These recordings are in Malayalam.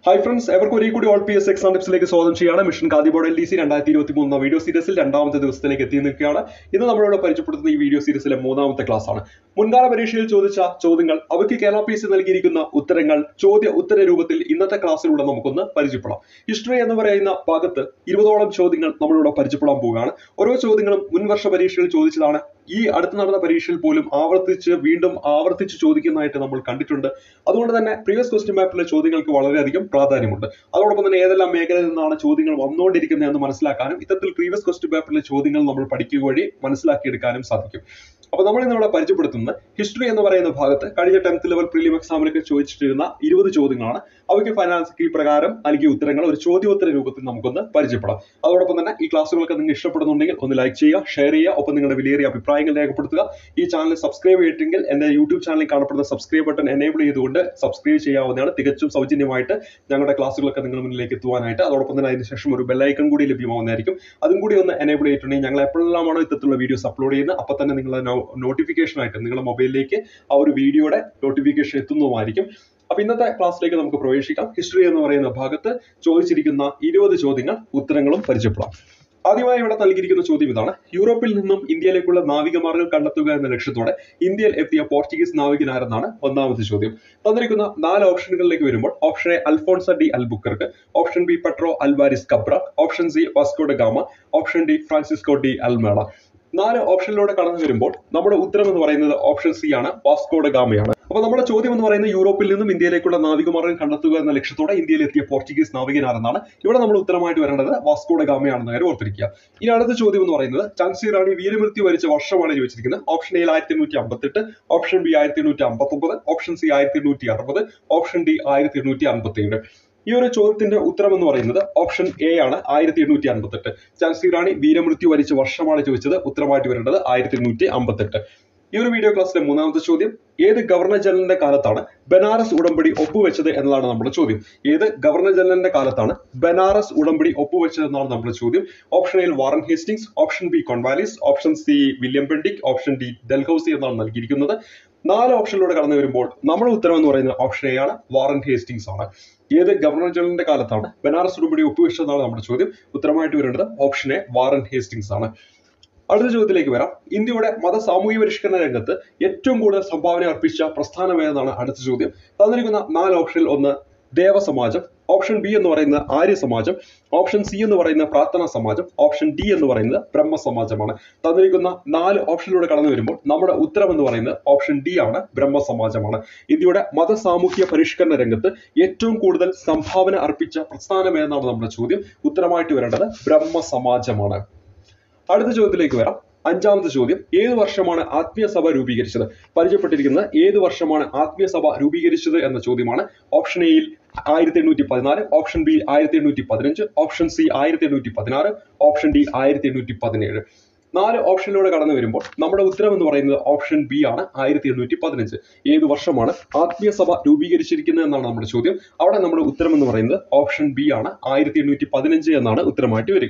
ഹായ് ഫ്രണ്ട്സ് എവർക്ക് ഒരേ കൂടി ഓൾ പി എസ് എക്സാം ടിപ്സിലേക്ക് സ്വാഗതം ചെയ്യാണ് mission Khadi board L D C രണ്ടായിരത്തി ഇരുപത്തി മൂന്ന് വീഡിയോ സീരീസിൽ രണ്ടാമത്തെ ദിവസത്തിലേക്ക് എത്തി നിൽക്കുകയാണ് ഇന്ന് നമ്മളിവിടെ പരിചയപ്പെടുത്തുന്ന ഈ വീഡിയോ സീരീസിലെ മൂന്നാമത്തെ ക്ലാസ് ആണ് മുൻകാല പരീക്ഷയിൽ ചോദിച്ച ചോദ്യങ്ങൾ അവയ്ക്ക് കേരള പി എസ് നൽകിയിരിക്കുന്ന ഉത്തരങ്ങൾ ചോദ്യ ഉത്തര രൂപത്തിൽ ഇന്നത്തെ ക്ലാസ്സിലൂടെ നമുക്കൊന്ന് പരിചയപ്പെടാം ഹിസ്റ്ററി എന്ന് പറയുന്ന ഭാഗത്ത് ഇരുപതോളം ചോദ്യങ്ങൾ നമ്മളിവിടെ പരിചയപ്പെടാൻ പോവുകയാണ് ഓരോ ചോദ്യങ്ങളും മുൻവർഷ പരീക്ഷയിൽ ചോദിച്ചതാണ് ഈ അടുത്ത് നടന്ന പരീക്ഷയിൽ പോലും ആവർത്തിച്ച് വീണ്ടും ആവർത്തിച്ച് ചോദിക്കുന്നതായിട്ട് നമ്മൾ കണ്ടിട്ടുണ്ട് അതുകൊണ്ട് തന്നെ പ്രീവിയസ് ക്വസ്റ്റ്യൻ പേപ്പറിലെ ചോദ്യങ്ങൾക്ക് വളരെയധികം പ്രാധാന്യമുണ്ട് അതോടൊപ്പം തന്നെ ഏതെല്ലാം മേഖലയിൽ നിന്നാണ് ചോദ്യങ്ങൾ വന്നുകൊണ്ടിരിക്കുന്നത് എന്ന് മനസ്സിലാക്കാനും ഇത്തരത്തിൽ പ്രീവിയസ് ക്വസ്റ്റ്യൻ പേപ്പറിലെ ചോദ്യങ്ങൾ നമ്മൾ പഠിക്കുക വഴി മനസ്സിലാക്കിയെടുക്കാനും സാധിക്കും അപ്പോൾ നമ്മൾ ഇന്നിവിടെ പരിചയപ്പെടുത്തുന്നത് ഹിസ്റ്ററി എന്ന് പറയുന്ന ഭാഗത്ത് കഴിഞ്ഞ ടെൻത്ത് ലെവൽ പ്രീലിയം എക്സാമിലൊക്കെ ചോദിച്ചിട്ടിരുന്ന ഇരുപത് ചോദ്യങ്ങളാണ് അവയ്ക്ക് ഫൈനാൻസ് കീ പ്രകാരം നൽകിയ ഉത്തരങ്ങൾ ഒരു ചോദ്യോത്തര രൂപത്തിൽ നമുക്കൊന്ന് പരിചയപ്പെടാം അതോടൊപ്പം തന്നെ ഈ ക്ലാസ്സുകളൊക്കെ നിങ്ങൾ ഇഷ്ടപ്പെടുന്നുണ്ടെങ്കിൽ ഒന്ന് ലൈക്ക് ചെയ്യുക ഷെയർ ചെയ്യുക ഒപ്പം നിങ്ങളുടെ വിലയേറിയ അഭിപ്രായങ്ങൾ രേഖപ്പെടുത്തുക ഈ ചാനൽ സബ്സ്ക്രൈബ് ചെയ്തിട്ടെങ്കിൽ എന്റെ യൂട്യൂബ് ചാനലിൽ കാണപ്പെടുന്ന സബ്സ്ക്രൈബ് ബട്ടൺ എനേബിൾ ചെയ്തുകൊണ്ട് സബ്സ്ക്രൈബ് ചെയ്യാവുന്നതാണ് തികച്ചും സൗജന്യമായിട്ട് ഞങ്ങളുടെ ക്ലാസ്സുകളൊക്കെ നിങ്ങൾ മുന്നിലേക്ക് എത്തുവാനായിട്ട് അതോടൊപ്പം തന്നെ അതിനുശേഷം ഒരു ബെല്ലൈക്കൺ കൂടി ലഭ്യമാവുന്നതായിരിക്കും അതും കൂടി ഒന്ന് എനേബിൾ ചെയ്തിട്ടുണ്ടെങ്കിൽ ഞങ്ങൾ എപ്പോഴെല്ലാമാണോ ഇത്തരത്തിലുള്ള വീഡിയോസ് അപ്ലോഡ് ചെയ്യുന്നത് അപ്പോൾ തന്നെ നിങ്ങളുടെ നോട്ടിഫിക്കേഷൻ ആയിട്ട് നിങ്ങളുടെ മൊബൈലിലേക്ക് ആ ഒരു വീഡിയോയുടെ നോട്ടിഫിക്കേഷൻ എത്തുന്നതുമായിരിക്കും അപ്പൊ ഇന്നത്തെ ക്ലാസ്സിലേക്ക് നമുക്ക് പ്രവേശിക്കാം ഹിസ്റ്ററി എന്ന് പറയുന്ന ഭാഗത്ത് ചോദിച്ചിരിക്കുന്ന ഇരുപത് ചോദ്യങ്ങൾ ഉത്തരങ്ങളും പരിചയപ്പെടാം ആദ്യമായി ഇവിടെ നൽകിയിരിക്കുന്ന ചോദ്യം ഇതാണ് യൂറോപ്പിൽ നിന്നും ഇന്ത്യയിലേക്കുള്ള നാവികമാർഗം കണ്ടെത്തുക എന്ന ലക്ഷ്യത്തോടെ ഇന്ത്യയിൽ എത്തിയ പോർച്ചുഗീസ് നാവികനാരെന്നാണ് ഒന്നാമത്തെ ചോദ്യം തന്നിരിക്കുന്ന നാല് ഓപ്ഷനുകളിലേക്ക് വരുമ്പോൾ option A Afonso de Albuquerque option B Pedro Alvares Cabral option C Vasco da Gama option D Francisco de Almeida നാല് ഓപ്ഷനിലൂടെ കടന്നു വരുമ്പോൾ നമ്മുടെ ഉത്തരം എന്ന് പറയുന്നത് ഓപ്ഷൻ സി ആണ് വാസ്കോഡ ഗാമയാണ് അപ്പൊ നമ്മുടെ ചോദ്യം എന്ന് പറയുന്നത് യൂറോപ്പിൽ നിന്നും ഇന്ത്യയിലേക്കുള്ള നാവികമാർഗം കണ്ടെത്തുക എന്ന ലക്ഷ്യത്തോടെ ഇന്ത്യയിൽ എത്തിയ പോർച്ചുഗീസ് നാവികനാരെന്നാണ് ഇവിടെ നമ്മൾ ഉത്തരമായിട്ട് വരേണ്ടത് വാസ്കോഡ ഗാമയാണെന്ന കാര്യം ഓർത്തിരിക്കുക ഇനി അടുത്ത ചോദ്യം എന്ന് പറയുന്നത് ചാൻസി റാണി വീരമൃത്യു വരിച്ച വർഷമാണ് ചോദിച്ചിരിക്കുന്നത് ഓപ്ഷൻ എ ആയിരത്തി എണ്ണൂറ്റി അമ്പത്തെട്ട് ഓപ്ഷൻ ബി ആയിരത്തി എണ്ണൂറ്റി അമ്പത്തൊമ്പത് ഓപ്ഷൻ സി ആയിരത്തി എണ്ണൂറ്റി അറുപത് ഓപ്ഷൻ ഡി ആയിരത്തി എണ്ണൂറ്റി അമ്പത്തി ഏഴ് ഈ ഒരു ചോദ്യത്തിന്റെ ഉത്തരം എന്ന് പറയുന്നത് ഓപ്ഷൻ എ ആണ് ആയിരത്തി എണ്ണൂറ്റി അമ്പത്തെട്ട് ചാൻസി റാണി വീരമൃത്യു വരിച്ച വർഷമാണ് ചോദിച്ചത് ഉത്തരമായിട്ട് വരേണ്ടത് ആയിരത്തി എണ്ണൂറ്റി അമ്പത്തെട്ട് ഈ ഒരു വീഡിയോ ക്ലാസ്സിലെ മൂന്നാമത്തെ ചോദ്യം ഏത് ഗവർണർ ജനറലിന്റെ കാലത്താണ് ബനാറസ് ഉടമ്പടി ഒപ്പുവെച്ചത് എന്നതാണ് നമ്മുടെ ചോദ്യം ഏത് ഗവർണർ ജനറലിന്റെ കാലത്താണ് ബനാറസ് ഉടമ്പടി ഒപ്പുവെച്ചത് എന്നാണ് നമ്മുടെ ചോദ്യം ഓപ്ഷൻ എയിൽ Warren Hastings option B Cornwallis option C William Bentinck option D Dalhousie എന്നാണ് നൽകിയിരിക്കുന്നത് നാല് ഓപ്ഷനിലൂടെ കടന്നു വരുമ്പോൾ നമ്മുടെ ഉത്തരം എന്ന് പറയുന്നത് ഓപ്ഷൻ എ ആണ് വാറൻ ഹേസ്റ്റിംഗ്സ് ആണ് ഏത് ഗവർണർ ജനറലിന്റെ കാലത്താണ് ബനാറസ് ഉടമ്പടി ഒപ്പുവെച്ചതെന്നാണ് നമ്മുടെ ചോദ്യം ഉത്തരമായിട്ട് വരേണ്ടത് ഓപ്ഷൻ എ വാറൻ ഹേസ്റ്റിംഗ്സ് ആണ് അടുത്ത ചോദ്യത്തിലേക്ക് വരാം ഇന്ത്യയുടെ മത സാമൂഹ്യ പരിഷ്കരണ രംഗത്ത് ഏറ്റവും കൂടുതൽ സംഭാവന അർപ്പിച്ച പ്രസ്ഥാനം ഏതെന്നാണ് അടുത്ത ചോദ്യം തന്നിരിക്കുന്ന നാല് ഓപ്ഷനിൽ ഒന്ന് ദേവസമാജം ഓപ്ഷൻ ബി എന്ന് പറയുന്നത് ആര്യ സമാജം ഓപ്ഷൻ സി എന്ന് പറയുന്ന പ്രാർത്ഥനാ സമാജം ഓപ്ഷൻ ഡി എന്ന് പറയുന്നത് ബ്രഹ്മ സമാജമാണ് തന്നിരിക്കുന്ന നാല് ഓപ്ഷനിലൂടെ കടന്നു വരുമ്പോൾ നമ്മുടെ ഉത്തരം എന്ന് പറയുന്നത് ഓപ്ഷൻ ഡി ആണ് ബ്രഹ്മ സമാജമാണ് ഇന്ത്യയുടെ മത സാമൂഹ്യ പരിഷ്കരണ രംഗത്ത് ഏറ്റവും കൂടുതൽ സംഭാവന അർപ്പിച്ച പ്രസ്ഥാനം ഏതെന്നാണ് നമ്മുടെ ചോദ്യം ഉത്തരമായിട്ട് വരേണ്ടത് ബ്രഹ്മ സമാജമാണ് അടുത്ത ചോദ്യത്തിലേക്ക് വരാം അഞ്ചാമത്തെ ചോദ്യം ഏത് വർഷമാണ് ആത്മീയ സഭ രൂപീകരിച്ചത് പരിചയപ്പെട്ടിരിക്കുന്നത് ഏത് വർഷമാണ് ആത്മീയ സഭ രൂപീകരിച്ചത് എന്ന ചോദ്യമാണ് ഓപ്ഷൻ എയിൽ ആയിരത്തി എണ്ണൂറ്റി പതിനാല് ഓപ്ഷൻ ബി ആയിരത്തി എണ്ണൂറ്റി പതിനഞ്ച് ഓപ്ഷൻ സി ആയിരത്തി എണ്ണൂറ്റി പതിനാറ് ഓപ്ഷൻ ഡി ആയിരത്തി എണ്ണൂറ്റി പതിനേഴ് നാല് ഓപ്ഷനിലൂടെ കടന്നു വരുമ്പോൾ നമ്മുടെ ഉത്തരം എന്ന് പറയുന്നത് ഓപ്ഷൻ ബി ആണ് ആയിരത്തി എണ്ണൂറ്റി പതിനഞ്ച് ഏത് വർഷമാണ് ആത്മീയ സഭ രൂപീകരിച്ചിരിക്കുന്നത് എന്നാണ് നമ്മുടെ ചോദ്യം അവിടെ നമ്മുടെ ഉത്തരം എന്ന് പറയുന്നത് ഓപ്ഷൻ ബി ആണ് ആയിരത്തി എണ്ണൂറ്റി പതിനഞ്ച് എന്നാണ് ഉത്തരമായിട്ട് വരിക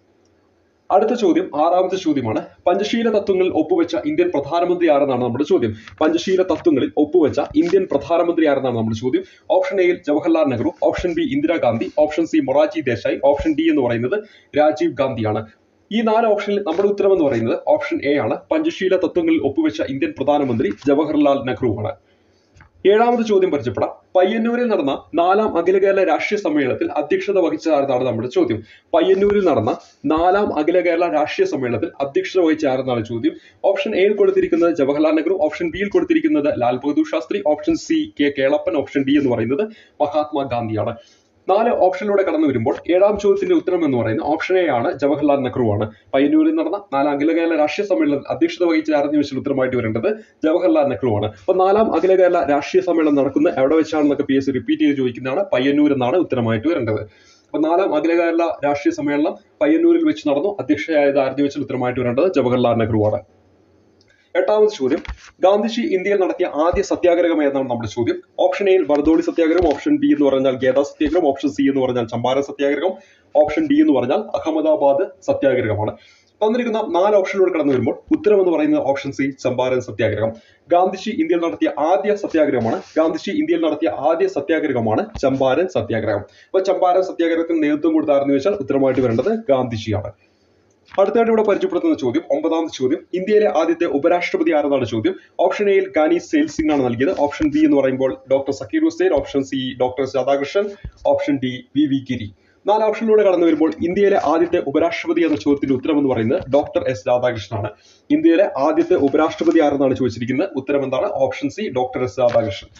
അടുത്ത ചോദ്യം ആറാമത്തെ ചോദ്യമാണ് പഞ്ചശീല തത്വങ്ങളിൽ ഒപ്പുവെച്ച ഇന്ത്യൻ പ്രധാനമന്ത്രി ആരെന്നാണ് നമ്മുടെ ചോദ്യം പഞ്ചശീല തത്വങ്ങളിൽ ഒപ്പുവെച്ച ഇന്ത്യൻ പ്രധാനമന്ത്രി ആരെന്നാണ് നമ്മുടെ ചോദ്യം ഓപ്ഷൻ എയിൽ Jawaharlal Nehru option B Indira Gandhi option C Morarji Desai option D എന്ന് പറയുന്നത് രാജീവ് ഗാന്ധിയാണ് ഈ നാല് ഓപ്ഷനിൽ നമ്മുടെ ഉത്തരം എന്ന് പറയുന്നത് ഓപ്ഷൻ എ ആണ് പഞ്ചശീല തത്വങ്ങളിൽ ഒപ്പുവെച്ച ഇന്ത്യൻ പ്രധാനമന്ത്രി ജവഹർലാൽ നെഹ്റു ആണ് ഏഴാമത് ചോദ്യം പരിചയപ്പെടാം പയ്യന്നൂരിൽ നടന്ന നാലാം അഖില കേരള രാഷ്ട്രീയ സമ്മേളനത്തിൽ അധ്യക്ഷത വഹിച്ചതാരെന്നാണ് നമ്മുടെ ചോദ്യം പയ്യന്നൂരിൽ നടന്ന നാലാം അഖില കേരള രാഷ്ട്രീയ സമ്മേളനത്തിൽ അധ്യക്ഷത വഹിച്ച ആരെന്നാണ് ചോദ്യം ഓപ്ഷൻ എയിൽ കൊടുത്തിരിക്കുന്നത് ജവഹർലാൽ നെഹ്റു ഓപ്ഷൻ ബിയിൽ കൊടുത്തിരിക്കുന്നത് Lal Bahadur Shastri option C K Kelappan option D എന്ന് പറയുന്നത് മഹാത്മാഗാന്ധിയാണ് നാല് ഓപ്ഷനിലൂടെ കടന്നു വരുമ്പോൾ ഏഴാം ചോദ്യത്തിന്റെ ഉത്തരം എന്ന് പറയുന്നത് ഓപ്ഷൻ എ ആണ് ജവഹർലാൽ നെഹ്റു ആണ് പയ്യന്നൂരിൽ നടന്ന നാലാം അഖില കേരള രാഷ്ട്രീയ സമ്മേളനത്തിൽ അധ്യക്ഷത വഹിച്ച ആരെന്ന് ചോദിച്ചാൽ ഉത്തരമായിട്ട് വരേണ്ടത് ജവഹർലാൽ നെഹ്റു ആണ് അപ്പൊ നാലാം അഖില കേരള രാഷ്ട്രീയ സമ്മേളനം നടക്കുന്ന എവിടെ വെച്ചാണെന്നൊക്കെ പി എസ് സി റിപ്പീറ്റ് ചെയ്ത് ചോദിക്കുന്നതാണ് പയ്യന്നൂർ എന്നാണ് ഉത്തരമായിട്ട് വരേണ്ടത് അപ്പൊ നാലാം അഖില കേരള രാഷ്ട്രീയ സമ്മേളനം പയ്യന്നൂരിൽ വെച്ച് നടന്നു അധ്യക്ഷയായത് ആരെന്ന് വെച്ചാൽ ഉത്തരമായിട്ട് വരേണ്ടത് ജവഹർലാൽ നെഹ്റു ആണ് എട്ടാമത് ചോദ്യം ഗാന്ധിജി ഇന്ത്യയിൽ നടത്തിയ ആദ്യ സത്യാഗ്രഹം ഏതാണ് നമ്മുടെ ചോദ്യം ഓപ്ഷൻ എയിൽ ബർദോളി സത്യാഗ്രഹം ഓപ്ഷൻ ബി എന്ന് പറഞ്ഞാൽ ഗേദ സത്യാഗ്രഹം ഓപ്ഷൻ സി എന്ന് പറഞ്ഞാൽ ചമ്പാരൻ സത്യാഗ്രഹം ഓപ്ഷൻ ഡി എന്ന് പറഞ്ഞാൽ അഹമ്മദാബാദ് സത്യാഗ്രഹമാണ് തന്നിരിക്കുന്ന നാല് ഓപ്ഷനിലൂടെ കടന്നു വരുമ്പോൾ ഉത്തരം എന്ന് പറയുന്നത് ഓപ്ഷൻ സി ചമ്പാരൻ സത്യാഗ്രഹം ഗാന്ധിജി ഇന്ത്യയിൽ നടത്തിയ ആദ്യ സത്യാഗ്രഹമാണ് ഗാന്ധിജി ഇന്ത്യയിൽ നടത്തിയ ആദ്യ സത്യാഗ്രഹമാണ് ചമ്പാരൻ സത്യാഗ്രഹം അപ്പൊ ചമ്പാരൻ സത്യാഗ്രഹത്തിന് നേതൃത്വം കൊടുത്താരെന്ന് വെച്ചാൽ ഉത്തരമായിട്ട് വരേണ്ടത് ഗാന്ധിജിയാണ് അടുത്തായിട്ട് ഇവിടെ പരിചയപ്പെടുത്തുന്ന ചോദ്യം ഒമ്പതാമത്തെ ചോദ്യം ഇന്ത്യയിലെ ആദ്യത്തെ ഉപരാഷ്ട്രപതി ആരെന്നാണ് ചോദ്യം ഓപ്ഷൻ എയിൽ ഗാനി സെയിൽ സിംഗ് ആണ് നൽകിയത് ഓപ്ഷൻ ബി എന്ന് പറയുമ്പോൾ doctor Zakir Hussain option C doctor Radhakrishnan option D V V Giri നാല് ഓപ്ഷനിലൂടെ കടന്നു വരുമ്പോൾ ഇന്ത്യയിലെ ആദ്യത്തെ ഉപരാഷ്ട്രപതി എന്ന ചോദ്യത്തിന്റെ ഉത്തരം എന്ന് പറയുന്നത് ഡോക്ടർ എസ് രാധാകൃഷ്ണനാണ് ഇന്ത്യയിലെ ആദ്യത്തെ ഉപരാഷ്ട്രപതി ആരെന്നാണ് ചോദിച്ചിരിക്കുന്നത് ഉത്തരം എന്താണ് option C doctor S Radhakrishnan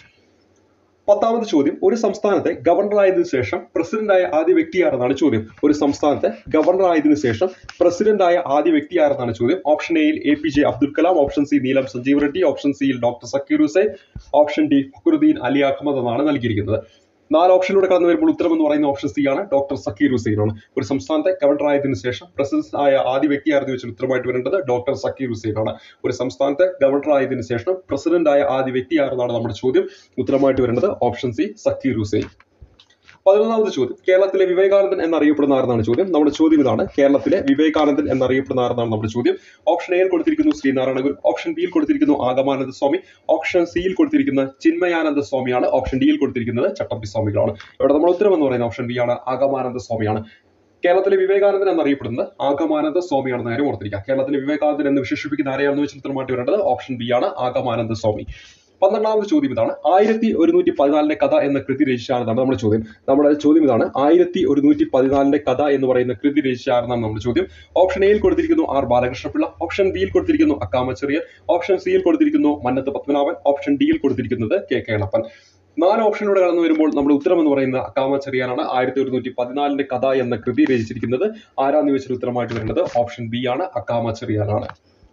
പത്താമത് ചോദ്യം ഒരു സംസ്ഥാനത്തെ ഗവർണർ ആയതിനു ശേഷം പ്രസിഡന്റ് ആയ ആദ്യ വ്യക്തി ആരെന്നാണ് ചോദ്യം ഒരു സംസ്ഥാനത്തെ ഗവർണർ ആയതിനു ശേഷം പ്രസിഡന്റ് ആയ ആദ്യ വ്യക്തി ആരെന്നാണ് ചോദ്യം ഓപ്ഷൻ എയിൽ A P J Abdul Kalam option C Neelam Sanjiva Reddy option സിയിൽ doctor Zakir Hussain option D Fakhruddin Ali Ahmed എന്നാണ് നൽകിയിരിക്കുന്നത് നാല് ഓപ്ഷനിലൂടെ കടന്നു വരുമ്പോൾ ഉത്തരം എന്ന് പറയുന്ന ഓപ്ഷൻ സി ആണ് ഡോക്ടർ സക്കീർ ഹുസൈൻ ആണ് ഒരു സംസ്ഥാനത്തെ ഗവർണർ ആയതിനു ശേഷം പ്രസിഡന്റ് ആയ ആദ്യ വ്യക്തി ആയിരുന്നു വെച്ചാൽ ഉത്തരമായിട്ട് വരേണ്ടത് ഡോക്ടർ സക്കീർ ഹുസൈൻ ആണ് ഒരു സംസ്ഥാനത്തെ ഗവർണർ ആയതിനു ശേഷം പ്രസിഡന്റ് ആയ ആദ്യ വ്യക്തി ആരെന്നാണ് നമ്മുടെ ചോദ്യം ഉത്തരമായിട്ട് വരേണ്ടത് ഓപ്ഷൻ സി സക്കീർ ഹുസൈൻ പതിനൊന്നാമത് ചോദ്യം കേരളത്തിലെ വിവേകാനന്ദൻ എന്നറിയപ്പെടുന്ന ആരെന്നാണ് ചോദ്യം നമ്മുടെ ചോദ്യം ഇതാണ് കേരളത്തിലെ വിവേകാനന്ദൻ എന്നറിയപ്പെടുന്ന ആരെന്നാണ് നമ്മുടെ ചോദ്യം ഓപ്ഷൻ എയിൽ കൊടുത്തിരിക്കുന്നു ശ്രീനാരായണ ഗുരു ഓപ്ഷൻ ബിയിൽ കൊടുത്തിരിക്കുന്നു ആഗമാനന്ദ സ്വാമി ഓപ്ഷൻ സിയിൽ കൊടുത്തിരിക്കുന്ന ചിന്മയാനന്ദ സ്വാമിയാണ് ഓപ്ഷൻ ഡിയിൽ കൊടുത്തിരിക്കുന്നത് ചട്ടമ്പി സ്വാമികളാണ് ഇവിടെ നമ്മുടെ ഉത്തരം എന്ന് പറയുന്ന ഓപ്ഷൻ ബി ആണ് ആഗമാനന്ദ സ്വാമിയാണ് കേരളത്തിലെ വിവേകാനന്ദൻ എന്നറിയപ്പെടുന്നത് ആഗമാനന്ദ സ്വാമിയാണെന്ന് കാര്യം ഓർത്തിരിക്കുക കേരളത്തിലെ വിവേകാനന്ദൻ എന്ന് വിശേഷിപ്പിക്കുന്ന ആരെയാണെന്ന് വെച്ചാൽ ഉത്തരമായിട്ട് വരേണ്ടത് ഓപ്ഷൻ ബി ആണ് ആഗമാനന്ദ സ്വാമി പന്ത്രണ്ടാമത് ചോദ്യം ഇതാണ് ആയിരത്തി ഒരുന്നൂറ്റി പതിനാലിന്റെ കഥ എന്ന കൃതി രചിച്ചാണെന്നാണ് നമ്മുടെ ചോദ്യം നമ്മുടെ ചോദ്യം ഇതാണ് ആയിരത്തി ഒരുന്നൂറ്റി പതിനാലിന്റെ കഥ എന്ന് പറയുന്ന കൃതി രചിച്ചാണെന്നാണ് നമ്മുടെ ചോദ്യം ഓപ്ഷൻ എയിൽ കൊടുത്തിരിക്കുന്നു ആർ ബാലകൃഷ്ണപിള്ള ഓപ്ഷൻ ബിയിൽ കൊടുത്തിരിക്കുന്നു അക്കാമച്ചെറിയൻ ഓപ്ഷൻ സിയിൽ കൊടുത്തിരിക്കുന്നു മന്നത്ത് പത്മനാഭൻ ഓപ്ഷൻ ഡിയിൽ കൊടുത്തിരിക്കുന്നത് കെ കേളപ്പൻ നാല് ഓപ്ഷനിലൂടെ കടന്നു വരുമ്പോൾ നമ്മുടെ ഉത്തരം എന്ന് പറയുന്നത് അക്കാമച്ചെറിയാനാണ് ആയിരത്തി ഒരുന്നൂറ്റി പതിനാലിന്റെ കഥ എന്ന കൃതി രചിച്ചിരിക്കുന്നത് ആരാന്ന് ചോദിച്ചാൽ ഉത്തരമായിട്ട് വരുന്നത് ഓപ്ഷൻ ബി ആണ് അക്കാമച്ചെറിയാനാണ്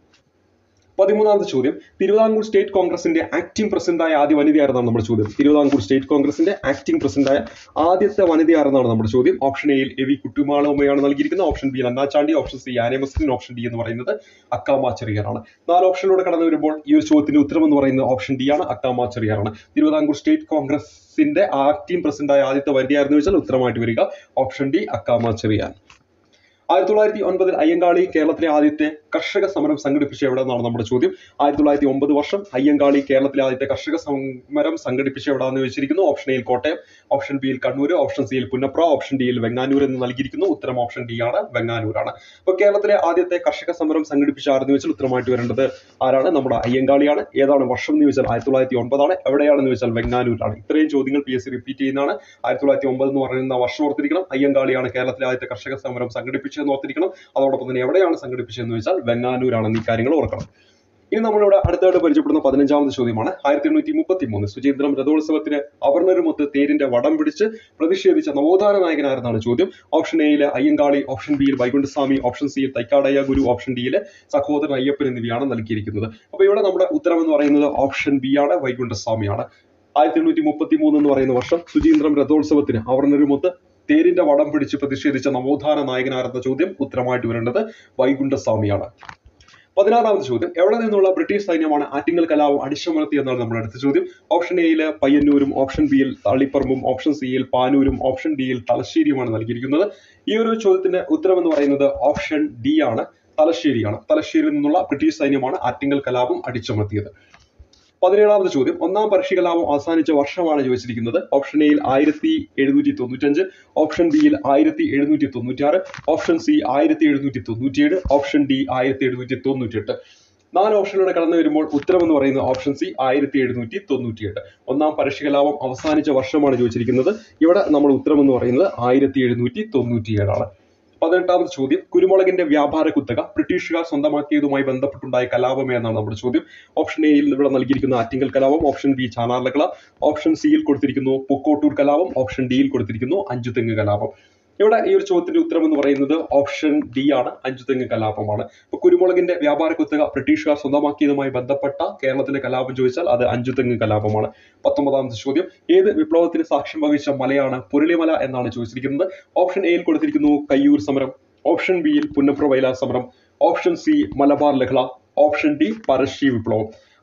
പതിമൂന്നാമത്തെ ചോദ്യം തിരുവിതാംകൂർ സ്റ്റേറ്റ് കോൺഗ്രസിന്റെ ആക്ടിംഗ് പ്രസിഡന്റായ ആദ്യ വനിതയായിരുന്നാണ് നമ്മുടെ ചോദ്യം തിരുവിതാംകൂർ സ്റ്റേറ്റ് കോൺഗ്രസിന്റെ ആക്ടിംഗ് പ്രസിഡന്റായ ആദ്യത്തെ വനിതയായിരുന്നാണ് നമ്മുടെ ചോദ്യം ഓപ്ഷൻ എയിൽ എ വി കുട്ടിമാളമ്മയാണ് നൽകിയിരിക്കുന്നത് option B Anna Chandy option C Annie മുസ്ലിം ഓപ്ഷൻ ഡി എന്ന് പറയുന്നത് അക്കാമാച്ചെറിയാറാണ് നാല് ഓപ്ഷനിലൂടെ കടന്നു വരുമ്പോൾ ഈ ഒരു ചോദ്യത്തിന്റെ ഉത്തരം എന്ന് പറയുന്നത് ഓപ്ഷൻ ഡി ആണ് അക്കാമാച്ചെറിയാറാണ് തിരുവിതാംകൂർ സ്റ്റേറ്റ് കോൺഗ്രസിന്റെ ആക്ടിംഗ് പ്രസിഡന്റായ ആദ്യത്തെ വനിതയായിരുന്നു വെച്ചാൽ ഉത്തരമായിട്ട് വരിക ഓപ്ഷൻ ഡി അക്കാമാച്ചെറിയാൻ ആയിരത്തി തൊള്ളായിരത്തി ഒൻപതിൽ അയ്യങ്കാളി കേരളത്തിലെ ആദ്യത്തെ കർഷക സമരം സംഘടിപ്പിച്ച എവിടെയെന്നാണ് നമ്മുടെ ചോദ്യം ആയിരത്തി തൊള്ളായിരത്തി ഒമ്പത് വർഷം അയ്യങ്കാളി കേരളത്തിലെ ആദ്യത്തെ കർഷക സമരം സംഘടിപ്പിച്ച എവിടെയാണെന്ന് വെച്ചിരിക്കുന്നു ഓപ്ഷൻ എയിൽ കോട്ടയം ഓപ്ഷൻ ബിയിൽ കണ്ണൂർ ഓപ്ഷൻ സിയിൽ പുന്നപ്ര ഓപ്ഷൻ ഡിയിൽ വെങ്ങാനൂർ എന്ന് നൽകിയിരിക്കുന്നു ഉത്തരം ഓപ്ഷൻ ഡി ആണ് വെങ്ങാനൂരാണ് അപ്പൊ കേരളത്തിലെ ആദ്യത്തെ കർഷക സമരം സംഘടിപ്പിച്ച ആരെന്ന് വെച്ചാൽ ഉത്തരമായിട്ട് വരേണ്ടത് ആരാണ് നമ്മുടെ അയ്യങ്കാളിയാണ് ഏതാണ് വർഷം എന്ന് ചോദിച്ചാൽ ആയിരത്തി തൊള്ളായിരത്തി ഒൻപതാണ് എവിടെയാണെന്ന് ചോദിച്ചാൽ വെങ്ങാനൂരാണ് ഇത്രയും ചോദ്യങ്ങൾ പി എസ് സി റിപ്പീറ്റ് ചെയ്യുന്നതാണ് ആയിരത്തി തൊള്ളായിരത്തി ഒമ്പത് എന്ന് പറയുന്ന വർഷം ഓർത്തിരിക്കണം അയ്യങ്കാളിയാണ് കേരളത്തിലെ ആദ്യത്തെ കർഷക സമരം സംഘടിപ്പിച്ചതെന്ന് ഓർത്തിരിക്കണം അതോടൊപ്പം തന്നെ എവിടെയാണ് സംഘടിപ്പിച്ചതെന്ന് വെച്ചാൽ വെങ്ങാനൂരാണെന്ന് ഈ കാര്യങ്ങൾ ഓർക്കണം ഇനി നമ്മളിവിടെ അടുത്തായിട്ട് പരിചയപ്പെടുന്ന പതിനഞ്ചാമത് ചോദ്യമാണ് ആയിരത്തി എണ്ണൂറ്റി മുപ്പത്തി മൂന്ന് സുചീന്ദ്രം രഥോത്സവത്തിന് അവർണരുമൊത്ത് തേരിന്റെ വടം പിടിച്ച് പ്രതിഷേധിച്ച നവോത്ഥാന നായകനാരെന്നാണ് ചോദ്യം ഓപ്ഷൻ എയില് അയ്യങ്കാളി ഓപ്ഷൻ ബിയിൽ വൈകുണ്ഠസ്വാമി ഓപ്ഷൻ സിയിൽ തൈക്കാടയ്യ ഗുരു ഓപ്ഷൻ ഡിയില് സഹോദരൻ അയ്യപ്പൻ എന്നിവയാണ് നൽകിയിരിക്കുന്നത് അപ്പൊ ഇവിടെ നമ്മുടെ ഉത്തരം എന്ന് പറയുന്നത് ഓപ്ഷൻ ബി ആണ് വൈകുണ്ഠസ്വാമിയാണ് ആയിരത്തി എണ്ണൂറ്റി മുപ്പത്തി മൂന്ന് എന്ന് പറയുന്ന വർഷം സുചീന്ദ്രം രഥോത്സവത്തിന് അവർണരുമൊത്ത് തേരിന്റെ വടം പിടിച്ച് പ്രതിഷേധിച്ച നവോത്ഥാന നായകനാരെന്ന ചോദ്യം ഉത്തരമായിട്ട് വരേണ്ടത് വൈകുണ്ഠസ്വാമിയാണ് പതിനാറാമത് ചോദ്യം എവിടെ നിന്നുള്ള ബ്രിട്ടീഷ് സൈന്യമാണ് ആറ്റിങ്ങൽ കലാപം അടിച്ചമർത്തി എന്നാണ് നമ്മുടെ അടുത്ത ചോദ്യം ഓപ്ഷൻ എയില് പയ്യന്നൂരും ഓപ്ഷൻ ബിയിൽ തളിപ്പറമ്പും ഓപ്ഷൻ സിയിൽ പാനൂരും ഓപ്ഷൻ ഡിയിൽ തലശ്ശേരിയുമാണ് നൽകിയിരിക്കുന്നത് ഈ ഒരു ചോദ്യത്തിന്റെ ഉത്തരം എന്ന് പറയുന്നത് ഓപ്ഷൻ ഡി ആണ് തലശ്ശേരിയാണ് തലശ്ശേരിയിൽ നിന്നുള്ള ബ്രിട്ടീഷ് സൈന്യമാണ് ആറ്റിങ്ങൽ കലാപം അടിച്ചമർത്തിയത് പതിനേഴാമത് ചോദ്യം ഒന്നാം പരീക്ഷ കലാപം അവസാനിച്ച വർഷമാണ് ചോദിച്ചിരിക്കുന്നത് ഓപ്ഷൻ എയിൽ ആയിരത്തി എഴുന്നൂറ്റി തൊണ്ണൂറ്റഞ്ച് ഓപ്ഷൻ ബിയിൽ ആയിരത്തി എഴുന്നൂറ്റി തൊണ്ണൂറ്റിയാറ് ഓപ്ഷൻ സി ആയിരത്തി എഴുന്നൂറ്റി തൊണ്ണൂറ്റിയേഴ് ഓപ്ഷൻ ഡി ആയിരത്തി എഴുന്നൂറ്റി തൊണ്ണൂറ്റിയെട്ട് നാല് ഓപ്ഷനിലൂടെ കടന്നു വരുമ്പോൾ ഉത്തരം എന്ന് പറയുന്നത് ഓപ്ഷൻ സി ആയിരത്തി എഴുന്നൂറ്റി തൊണ്ണൂറ്റിയെട്ട് ഒന്നാം പരീക്ഷ കലാപം അവസാനിച്ച വർഷമാണ് ചോദിച്ചിരിക്കുന്നത് ഇവിടെ നമ്മൾ ഉത്തരം എന്ന് പറയുന്നത് ആയിരത്തി എഴുന്നൂറ്റി തൊണ്ണൂറ്റിയേഴാണ് പതിനെട്ടാമത് ചോദ്യം കുരുമുളകിന്റെ വ്യാപാര കുത്തക ബ്രിട്ടീഷുകാർ സ്വന്തമാക്കിയതുമായി ബന്ധപ്പെട്ടുണ്ടായ കലാപം എന്നാണ് നമ്മുടെ ചോദ്യം ഓപ്ഷൻ എയിൽ ഇവിടെ നൽകിയിരിക്കുന്ന ആറ്റിങ്കൽ കലാപം ഓപ്ഷൻ ബി ചാനാർലകള ഓപ്ഷൻ സിയിൽ കൊടുത്തിരിക്കുന്നു പുക്കോട്ടൂർ കലാപം ഓപ്ഷൻ ഡിയിൽ കൊടുത്തിരിക്കുന്നു അഞ്ചുതെങ്ങ് കലാപം ഇവിടെ ഈ ഒരു ചോദ്യത്തിന്റെ ഉത്തരം എന്ന് പറയുന്നത് ഓപ്ഷൻ ഡി ആണ് അഞ്ചുതെങ്ങ് കലാപമാണ് ഇപ്പൊ കുരുമുളകിന്റെ വ്യാപാര കുത്തക ബ്രിട്ടീഷുകാർ സ്വന്തമാക്കിയതുമായി ബന്ധപ്പെട്ട കേരളത്തിലെ കലാപം ചോദിച്ചാൽ അത് അഞ്ചുതെങ്ങ് കലാപമാണ് പത്തൊമ്പതാമത്തെ ചോദ്യം ഏത് വിപ്ലവത്തിന് സാക്ഷ്യം വഹിച്ച മലയാണ് പുരളിമല എന്നാണ് ചോദിച്ചിരിക്കുന്നത് ഓപ്ഷൻ എയിൽ കൊടുത്തിരിക്കുന്നു കയ്യൂർ സമരം ഓപ്ഷൻ ബിയിൽ പുന്നപ്ര വയലാർ സമരം ഓപ്ഷൻ സി മലബാർ ലഹള ഓപ്ഷൻ ഡി പരശി വിപ്ലവം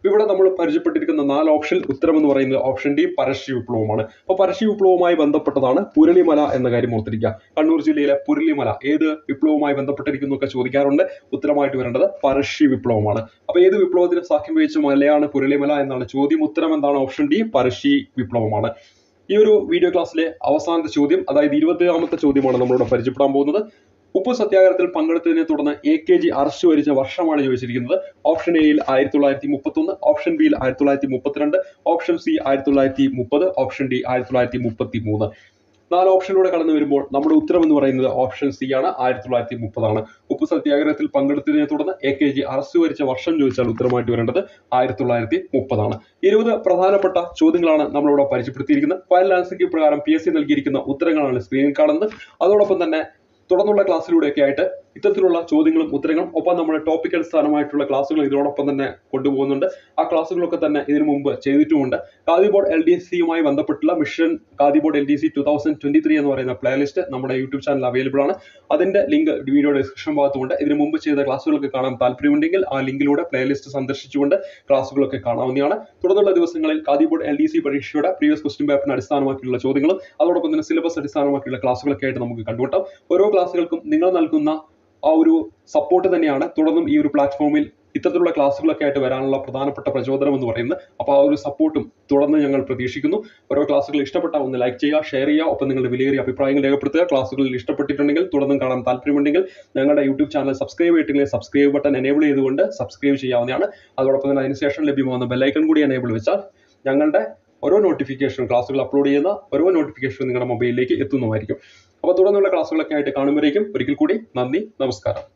അപ്പൊ ഇവിടെ നമ്മൾ പരിചയപ്പെട്ടിരിക്കുന്ന നാല് ഓപ്ഷൻ ഉത്തരം എന്ന് പറയുന്നത് ഓപ്ഷൻ ഡി പരശി വിപ്ലവമാണ് അപ്പൊ പരശി വിപ്ലവവുമായി ബന്ധപ്പെട്ടതാണ് പുരളിമല എന്ന കാര്യം ഓർത്തിരിക്കുക കണ്ണൂർ ജില്ലയിലെ പുരളിമല ഏത് വിപ്ലവവുമായി ബന്ധപ്പെട്ടിരിക്കുന്നു ഒക്കെ ചോദിക്കാറുണ്ട് ഉത്തരമായിട്ട് വരേണ്ടത് പരശി വിപ്ലവമാണ് അപ്പൊ ഏത് വിപ്ലവത്തിന് സാക്ഷ്യം വഹിച്ച മലയാണ് പുരളിമല എന്നാണ് ചോദ്യം ഉത്തരം എന്താണ് ഓപ്ഷൻ ഡി പരശി വിപ്ലവമാണ് ഈ ഒരു വീഡിയോ ക്ലാസ്സിലെ അവസാനത്തെ ചോദ്യം അതായത് ഇരുപത്തിയാമത്തെ ചോദ്യമാണ് നമ്മളിവിടെ പരിചയപ്പെടാൻ പോകുന്നത് ഉപ്പ് സത്യാഗ്രഹത്തിൽ പങ്കെടുത്തതിനെ തുടർന്ന് എ കെ ജി അറസ്റ്റ് വരിച്ച വർഷമാണ് ചോദിച്ചിരിക്കുന്നത് ഓപ്ഷൻ എയിൽ ആയിരത്തി തൊള്ളായിരത്തി മുപ്പത്തി ഒന്ന് ഓപ്ഷൻ ബിയിൽ ആയിരത്തി തൊള്ളായിരത്തി മുപ്പത്തിരണ്ട് ഓപ്ഷൻ സി ആയിരത്തി തൊള്ളായിരത്തി മുപ്പത് ഓപ്ഷൻ ഡി ആയിരത്തി തൊള്ളായിരത്തി മുപ്പത്തി മൂന്ന് നാല് ഓപ്ഷനിലൂടെ കടന്നു വരുമ്പോൾ നമ്മുടെ ഉത്തരം എന്ന് പറയുന്നത് ഓപ്ഷൻ സി ആണ് ആയിരത്തി തൊള്ളായിരത്തി മുപ്പതാണ് ഉപ്പ് സത്യാഗ്രഹത്തിൽ പങ്കെടുത്തതിനെ തുടർന്ന് എ കെ ജി അറസ്റ്റ് വരിച്ച വർഷം ചോദിച്ചാൽ ഉത്തരമായിട്ട് വരേണ്ടത് ആയിരത്തി തൊള്ളായിരത്തി മുപ്പതാണ് ഇരുപത് പ്രധാനപ്പെട്ട ചോദ്യങ്ങളാണ് നമ്മളിവിടെ പരിചയപ്പെടുത്തിയിരിക്കുന്നത് ഫൈനൽ ആൻസർ കീ പ്രകാരം പി എസ് സി നൽകിയിരിക്കുന്ന ഉത്തരങ്ങളാണ് സ്ക്രീനിൽ കാണുന്നത് അതോടൊപ്പം തന്നെ തുടർന്നുള്ള ക്ലാസ്സിലൂടെയൊക്കെ ആയിട്ട് ഇത്തരത്തിലുള്ള ചോദ്യങ്ങളും ഉത്തരങ്ങളും ഒപ്പം നമ്മുടെ ടോപ്പിക് അടിസ്ഥാനമായിട്ടുള്ള ക്ലാസ്സുകൾ ഇതിനോടൊപ്പം തന്നെ കൊണ്ടുപോകുന്നുണ്ട് ആ ക്ലാസ്സുകളൊക്കെ തന്നെ ഇതിനു മുമ്പ് ചെയ്തിട്ടുമുണ്ട് ഖാദി ബോർഡ് എൽ ഡി സിയുമായി ബന്ധപ്പെട്ടുള്ള mission Khadi board L D C two thousand twenty three എന്ന് പറയുന്ന പ്ലേലിസ്റ്റ് നമ്മുടെ യൂട്യൂബ് ചാനൽ അവൈലബിൾ ആണ് അതിന്റെ ലിങ്ക് വീഡിയോ ഡിസ്ക്രിപ്ഷൻ ഭാഗത്തുണ്ട് ഇതിനു മുമ്പ് ചെയ്ത ക്ലാസ്സുകളൊക്കെ കാണാൻ താല്പര്യമുണ്ടെങ്കിൽ ആ ലിങ്കിലൂടെ പ്ലേലിസ്റ്റ് സന്ദർശിച്ചുകൊണ്ട് ക്ലാസ്സുകളൊക്കെ കാണാവുന്നതാണ് തുടർന്നുള്ള ദിവസങ്ങളിൽ Khadi board L D C പരീക്ഷയുടെ പ്രീവിയസ് ക്വസ്റ്റ്യൻ പേപ്പറിനെ അടിസ്ഥാനമാക്കിയുള്ള ചോദ്യങ്ങളും അതോടൊപ്പം തന്നെ സിലബസ് അടിസ്ഥാനമാക്കിയുള്ള ക്ലാസ്സുകളൊക്കെ ആയിട്ട് നമുക്ക് കണ്ടുമുട്ടാം ഓരോ ക്ലാസ്സുകൾക്കും നിങ്ങൾ നൽകുന്ന ആ ഒരു സപ്പോർട്ട് തന്നെയാണ് തുടർന്നും ഈ ഒരു പ്ലാറ്റ്ഫോമിൽ ഇത്തരത്തിലുള്ള ക്ലാസ്സുകളൊക്കെ ആയിട്ട് വരാനുള്ള പ്രധാനപ്പെട്ട പ്രചോദനം എന്ന് പറയുന്നത് അപ്പോൾ ആ ഒരു സപ്പോർട്ടും തുടർന്ന് ഞങ്ങൾ പ്രതീക്ഷിക്കുന്നു ഓരോ ക്ലാസ്സുകൾ ഇഷ്ടപ്പെട്ട ഒന്ന് ലൈക്ക് ചെയ്യുക ഷെയർ ചെയ്യുക ഒപ്പം നിങ്ങളുടെ വിലയേറിയ അഭിപ്രായങ്ങൾ രേഖപ്പെടുത്തുക ക്ലാസ്സുകളിൽ ഇഷ്ടപ്പെട്ടിട്ടുണ്ടെങ്കിൽ തുടർന്നും കാണാൻ താല്പര്യമുണ്ടെങ്കിൽ ഞങ്ങളുടെ യൂട്യൂബ് ചാനൽ സബ്സ്ക്രൈബ് ചെയ്തിട്ടുണ്ടെങ്കിൽ സബ്സ്ക്രൈബ് ബട്ടൺ എനേബിൾ ചെയ്തുകൊണ്ട് സബ്സ്ക്രൈബ് ചെയ്യാവുന്നതാണ് അതോടൊപ്പം തന്നെ അതിനുശേഷം ലഭ്യമാകുന്ന ബെല്ലൈക്കൺ കൂടി എനേബിൾ വെച്ചാൽ ഞങ്ങളുടെ ഓരോ നോട്ടിഫിക്കേഷനും ക്ലാസ്സുകൾ അപ്ലോഡ് ചെയ്യുന്ന ഓരോ നോട്ടിഫിക്കേഷനും നിങ്ങളുടെ മൊബൈലിലേക്ക് എത്തുന്നതായിരിക്കും അപ്പോൾ തുടർന്നുള്ള ക്ലാസ്സുകളൊക്കെ ആയിട്ട് കാണുമ്പോഴേക്കും ഒരിക്കൽ കൂടി നന്ദി നമസ്കാരം